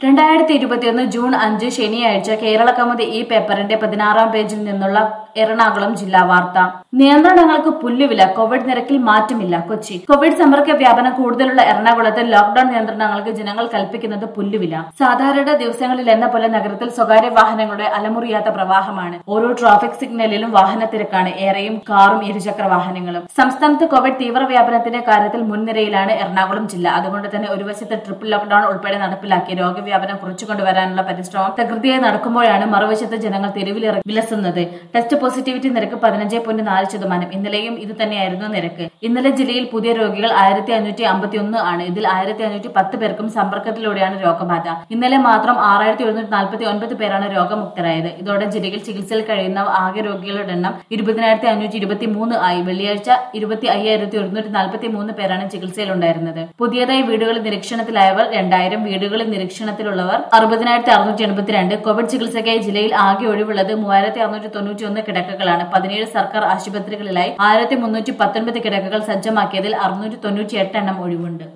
രണ്ടായിരത്തി ഇരുപത്തിയൊന്ന് ജൂൺ അഞ്ച് ശനിയാഴ്ച കേരള കൗമുദി ഈ പേപ്പറിന്റെ പതിനാറാം പേജിൽ നിന്നുള്ള എറണാകുളം ജില്ലാ വാർത്ത നിയന്ത്രണങ്ങൾക്ക് പുല്ലുവില കോവിഡ് നിരക്കിൽ മാറ്റമില്ല കൊച്ചി കോവിഡ് സമ്പർക്ക വ്യാപനം കൂടുതലുള്ള എറണാകുളത്ത് ലോക്ഡൌൺ നിയന്ത്രണങ്ങൾക്ക് ജനങ്ങൾ കൽപ്പിക്കുന്നത് പുല്ലുവില സാധാരണ ദിവസങ്ങളിൽ എന്ന പോലെ നഗരത്തിൽ സ്വകാര്യ വാഹനങ്ങളുടെ അലമുറിയാത്ത പ്രവാഹമാണ് ഓരോ ട്രാഫിക് സിഗ്നലിലും വാഹന തിരക്കാണ് ഏറെയും കാറും ഇരുചക്ര വാഹനങ്ങളും സംസ്ഥാനത്ത് കോവിഡ് തീവ്രവ്യാപനത്തിന്റെ കാര്യത്തിൽ മുൻനിരയിലാണ് എറണാകുളം ജില്ല അതുകൊണ്ട് തന്നെ ഒരു വശത്ത് ട്രിപ്പിൾ ലോക്ഡൌൺ ഉൾപ്പെടെ നടപ്പിലാക്കി രോഗവ്യാപനം കുറച്ചുകൊണ്ടുവരാനുള്ള പരിശ്രമം തകൃതിയായി നടക്കുമ്പോഴാണ് മറുവശത്ത് ജനങ്ങൾ തെരുവിലിറങ്ങി വിലസുന്നത് ടെസ്റ്റ് പോസിറ്റിവിറ്റി നിരക്ക് പതിനഞ്ച് പോയിന്റ് നാല് ശതമാനം ഇന്നലെയും ഇത് തന്നെയായിരുന്നു നിരക്ക് ഇന്നലെ ജില്ലയിൽ പുതിയ രോഗികൾ ആയിരത്തി അഞ്ഞൂറ്റി അമ്പത്തി ഒന്ന് ആണ് ഇതിൽ ആയിരത്തി അഞ്ഞൂറ്റി പത്ത് പേർക്കും സമ്പർക്കത്തിലൂടെയാണ് രോഗബാധ ഇന്നലെ മാത്രം ആറായിരത്തി എഴുന്നൂറ്റി നാൽപ്പത്തി ഒൻപത് പേരാണ് രോഗമുക്തരായത് ഇതോടെ ജില്ലയിൽ ചികിത്സയിൽ കഴിയുന്ന ആകെ രോഗികളുടെ എണ്ണം ഇരുപതിനായിരത്തി അഞ്ഞൂറ്റി ഇരുപത്തി മൂന്ന് ആയി വെള്ളിയാഴ്ച ഇരുപത്തി അയ്യായിരത്തി ഒരുന്നൂറ്റി നാൽപ്പത്തി മൂന്ന് പേരാണ് ചികിത്സയിലുണ്ടായിരുന്നത് പുതിയതായി വീടുകളിൽ നിരീക്ഷണത്തിലായവർ രണ്ടായിരം വീടുകളിൽ നിരീക്ഷണത്തിലുള്ളവർ അറുപതിനായിരത്തി അറുന്നൂറ്റി എൺപത്തിരണ്ട് കോവിഡ് ചികിത്സയ്ക്കായി ജില്ലയിൽ ആകെ ഒഴിവുള്ളത് മൂവായിരത്തി അറുന്നൂറ്റി തൊണ്ണൂറ്റി ഒന്ന് കിടക്കകളാണ് പതിനേഴ് സർക്കാർ ആശുപത്രികളിലായി ആയിരത്തി മുന്നൂറ്റി പത്തൊൻപത് കിടക്കകൾ സജ്ജമാക്കിയതിൽ അറുന്നൂറ്റി തൊണ്ണൂറ്റി എട്ട് എണ്ണം ഒഴിവുണ്ട്